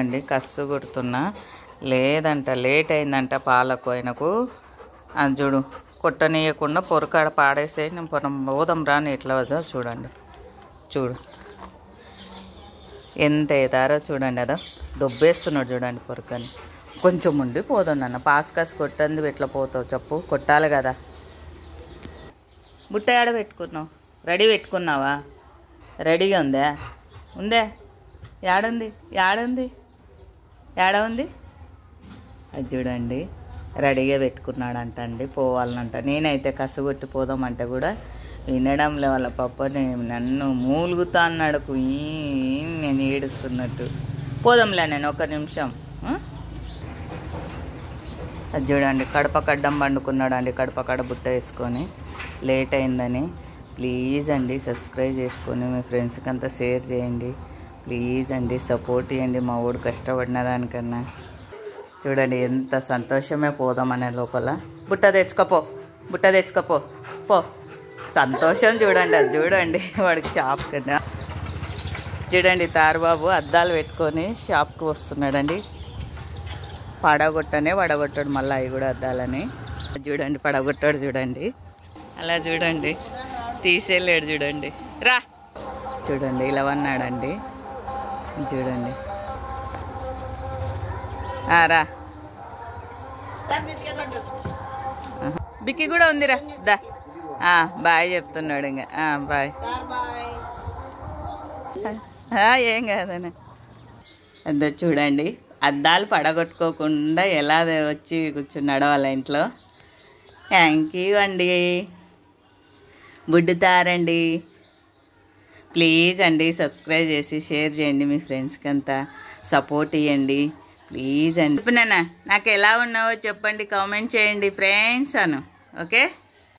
అండి కస్సు కొడుతున్నా లేదంట లేట్ అయిందంట పాలకు ఆయనకు అది చూడు కొట్టనీయకుండా పొరకాడ పాడేసే నేను పొరం పోదాం రాని ఎట్లా వద్దో చూడండి చూడు ఎంత ఎదారో చూడండి అదో దొబ్బేస్తున్నాడు చూడండి పొరకని కొంచెం ఉండి పోదాం నాన్న పాస్ కాసి కొట్టంది ఎట్లా పోతావు చెప్పు కొట్టాలి కదా బుట్ట ఆడ పెట్టుకున్నావు రెడీ పెట్టుకున్నావా రెడీగా ఉందా ఉందే యాడుంది యాడుంది యాడ ఉంది అది చూడండి రెడీగా పెట్టుకున్నాడంట అండి పోవాలనంట నేనైతే కసుగొట్టి పోదామంటే కూడా వినడంలే వాళ్ళ పప్పని నన్ను మూలుగుతా అన్నాడు కుయ్యి నేను ఏడుస్తున్నట్టు పోదాంలే నేను ఒక నిమిషం ఆ? అది చూడండి కడప కడ్డం పండుకున్నాడు అండి కడప కడ బుట్ట వేసుకొని లేట్ అయిందని ప్లీజ్ అండి సబ్స్క్రైబ్ చేసుకొని మీ ఫ్రెండ్స్కి అంతా షేర్ చేయండి ప్లీజ్ అండి సపోర్ట్ చేయండి మా ఊడు కష్టపడిన దానికన్నా చూడండి ఎంత సంతోషమే పోదామనే లోపల బుట్ట తెచ్చుకోపో బుట్ట తెచ్చుకోపో పో సంతోషం చూడండి అది చూడండి వాడికి షాప్ కన్నా చూడండి తారుబాబు అద్దాలు పెట్టుకొని షాప్కి వస్తున్నాడండి పడగొట్టనే పడగొట్టాడు మళ్ళీ అవి కూడా అద్దాలని చూడండి పడగొట్టాడు చూడండి అలా చూడండి తీసేయలేడు చూడండి రా చూడండి ఇలా అన్నాడండి చూడండి ఆ, రా ఆహా. బిక్కి కూడా ఉందిరా దా ఆ, బాయ్ చెప్తున్నాడు ఇంకా ఆ, బాయ్ ఆ, ఏం కాదనే అదే చూడండి అద్దాలు పడగొట్టుకోకుండా ఎలా వచ్చి కూర్చున్నాడో వాళ్ళ ఇంట్లో థ్యాంక్ యూ అండి బుడ్డుతారండి ప్లీజ్ అండి సబ్స్క్రైబ్ చేసి షేర్ చేయండి మీ ఫ్రెండ్స్కి అంతా సపోర్ట్ ఇవ్వండి ప్లీజ్ అండి చెప్పు నాన్న నాకు ఎలా ఉన్నావో చెప్పండి కామెంట్ చేయండి ఫ్రెండ్స్ అను ఓకే